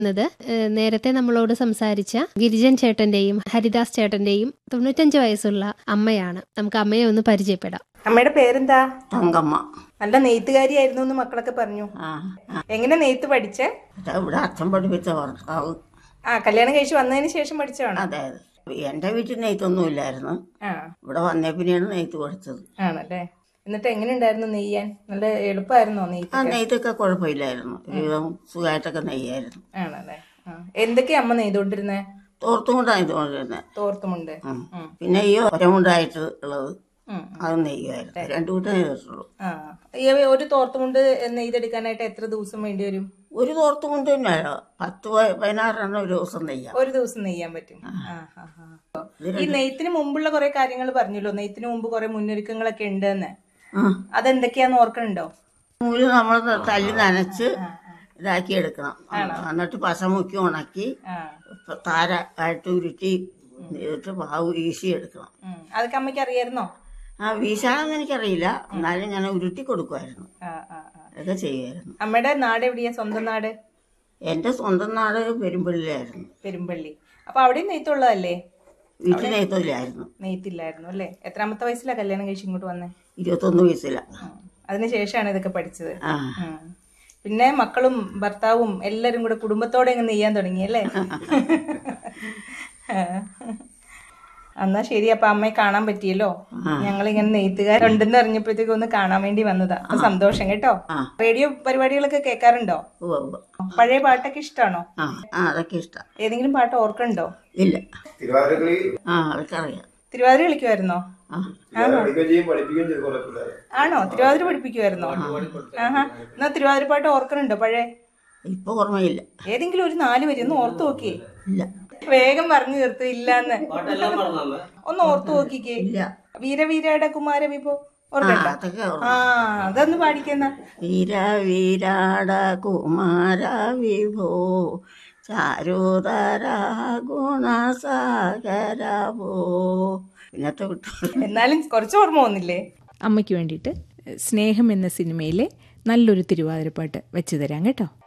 ത് നേരത്തെ നമ്മളോട് സംസാരിച്ച ഗിരിജൻ ചേട്ടന്റെയും ഹരിദാസ് ചേട്ടന്റെയും തൊണ്ണൂറ്റഞ്ച് വയസ്സുള്ള അമ്മയാണ് നമുക്ക് അമ്മയെ ഒന്ന് പരിചയപ്പെടാം അമ്മയുടെ പേരെന്താ തങ്കമ്മ നല്ല നെയ്ത്തുകാരിയായിരുന്നു എന്ന് മക്കളൊക്കെ പറഞ്ഞു ആ ആ. എങ്ങനെ നെയ്ത്ത് പഠിച്ചേ ഇത് ഇവിടെ അച്ഛൻ പഠിപ്പിച്ച ഭർത്താവ് ആ കല്യാണം കഴിച്ച് വന്നതിന് ശേഷം പഠിച്ചതാണോ അതെ അതെ എൻ്റെ വീട്ടിൽ നെയ്ത്തൊന്നും ഇല്ലായിരുന്നു ആ ഇവിടെ വന്നേ പിന്നെയാണ് നെയ്ത്ത് പഠിച്ചത് ആണല്ലേ എന്നിട്ട് എങ്ങനെ ഉണ്ടായിരുന്നു നെയ്യാൻ നല്ല എളുപ്പമായിരുന്നോ ആ നെയ്ത്ത് നെയ്ത്തൊക്കെ കുഴപ്പമില്ലായിരുന്നു ഒരുവിധം സുഖമായിട്ടൊക്കെ നെയ്യായിരുന്നു ആണല്ലേ ആ. എന്തൊക്കെയാ അമ്മ നെയ്തോണ്ടിരുന്നേ തോർത്തും കൊണ്ടാണ് ഇത് കൊണ്ടിരുന്നത് തോർത്തുമുണ്ട് ഉം. പിന്നെ ഈ ഒരമുണ്ടായിട്ട് ഉള്ളത് ഉം. അത് നെയ്യുമായിരുന്നു രണ്ടു കൂട്ടം നെയ്തിട്ടുള്ളൂ ആ ഈ ഒരു തോർത്തുമുണ്ട് നെയ്തെടുക്കാനായിട്ട് എത്ര ദിവസം വേണ്ടി വരും ഒരു തോർത്തും കൊണ്ട് തന്നെ പത്ത് പ- പതിനാറെണ്ണം ഒരു ദിവസം നെയ്യാം ഒരു ദിവസം നെയ്യാൻ പറ്റും ആ, ആ, ആ. ഈ നെയ്ത്തിന് മുമ്പുള്ള കുറെ കാര്യങ്ങൾ പറഞ്ഞല്ലോ നെയ്ത്തിന് മുമ്പ് കുറെ മുന്നൊരുക്കങ്ങളൊക്കെ ഉണ്ടെന്ന് ആ അതെന്തൊക്കെയാന്ന് ഓർക്കണുണ്ടോ നൂല് നമ്മൾ തല്ലി നനച്ച് ഇതാക്കി എടുക്കണം എന്നിട്ട് പശ മുക്കി ഉണക്കി ആ ഇപ്പൊ താര ആയിട്ട് ഉരുട്ടി എന്നിട്ട് പാവ് വീശി എടുക്കണം ഉം. അതൊക്കെ അമ്മയ്ക്ക് അറിയായിരുന്നോ ആ വീശാനൊന്നും എനിക്കറിയില്ല എന്നാലും ഞാൻ ഉരുട്ടി കൊടുക്കുമായിരുന്നു ആ ആ ആ അതൊക്കെ ചെയ്യുമായിരുന്നു അമ്മയുടെ നാട് എവിടെയാ സ്വന്തം നാട് എൻ്റെ സ്വന്തം നാട് പെരുമ്പള്ളിലായിരുന്നു പെരുമ്പള്ളി അപ്പൊ അവിടെയും നെയ്ത്തുള്ളതല്ലേ വീട്ടിൽ നെയ്ത്തില്ലായിരുന്നു നെയ്ത്തില്ലായിരുന്നു അല്ലേ എത്രാമത്തെ വയസ്സിലാ കല്യാണം കഴിച്ച് ഇങ്ങോട്ട് വന്നേ ഇരുപത്തൊന്ന് വയസ്സില ഉം. അതിനുശേഷമാണ് ഇതൊക്കെ പഠിച്ചത് ആ ഉം. പിന്നെ മക്കളും ഭർത്താവും എല്ലാരും കൂടെ കുടുംബത്തോടെ അങ്ങ് നെയ്യാൻ തുടങ്ങി അല്ലേ എന്നാ ശരി അപ്പൊ അമ്മയെ കാണാൻ പറ്റിയല്ലോ ഞങ്ങൾ ഇങ്ങനെ നെയ്ത്തുകാരുണ്ടെന്ന് അറിഞ്ഞപ്പോഴത്തേക്ക് ഒന്ന് കാണാൻ വേണ്ടി വന്നതാ അപ്പൊ സന്തോഷം കേട്ടോ ആ. റേഡിയോ പരിപാടികളൊക്കെ കേൾക്കാറുണ്ടോ ഉവ്വ് ഉവ്വ്. പഴയ പാട്ടൊക്കെ ഇഷ്ടമാണോ ആ ആ അതൊക്കെ ഇഷ്ടം ഏതെങ്കിലും പാട്ട് ഓർക്കണ്ടോ ഇല്ല തിരുവാതിരക്കളി ആ അതൊക്കെ അറിയാം തിരുവാതിര കളിക്കുമായിരുന്നോ ആ കളിക്കുകയും ചെയ്യും പഠിപ്പിക്കുകയും ചെയ്തു കുറെ പിള്ളേരെ ആണോ തിരുവാതിര പഠിപ്പിക്കുമായിരുന്നോ ആഹാ എന്നാ തിരുവാതിര പാട്ട് ഓർക്കണുണ്ടോ പഴയ ഇപ്പൊ ഓർമ്മയില്ല ഏതെങ്കിലും ഒരു നാല് വരി ഒന്ന് ഓർത്തു നോക്കിയേ ഇല്ല വേഗം പറഞ്ഞു തീർത്തു ഇല്ലാന്ന് ഒന്ന് ഓർത്തു നോക്കിക്കേ ഇല്ല വീരവീരയുടെ കുമാരവിഭോ ആ ഓർക്കണ്ട അതൊക്കെ ഓർമ്മ ആ അതൊന്ന് പാടിക്കുന്ന വീര വീരാട കുമാര വിഭോ ചാരുതര ഗുണസാഗര പോ പിന്നത്തെ വിട്ടു എന്നാലും കുറച്ച് ഓർമ്മ വന്നില്ലേ അമ്മയ്ക്ക് വേണ്ടിയിട്ട് സ്നേഹം എന്ന സിനിമയിലെ നല്ലൊരു തിരുവാതിരപ്പാട്ട് വെച്ച് തരാം കേട്ടോ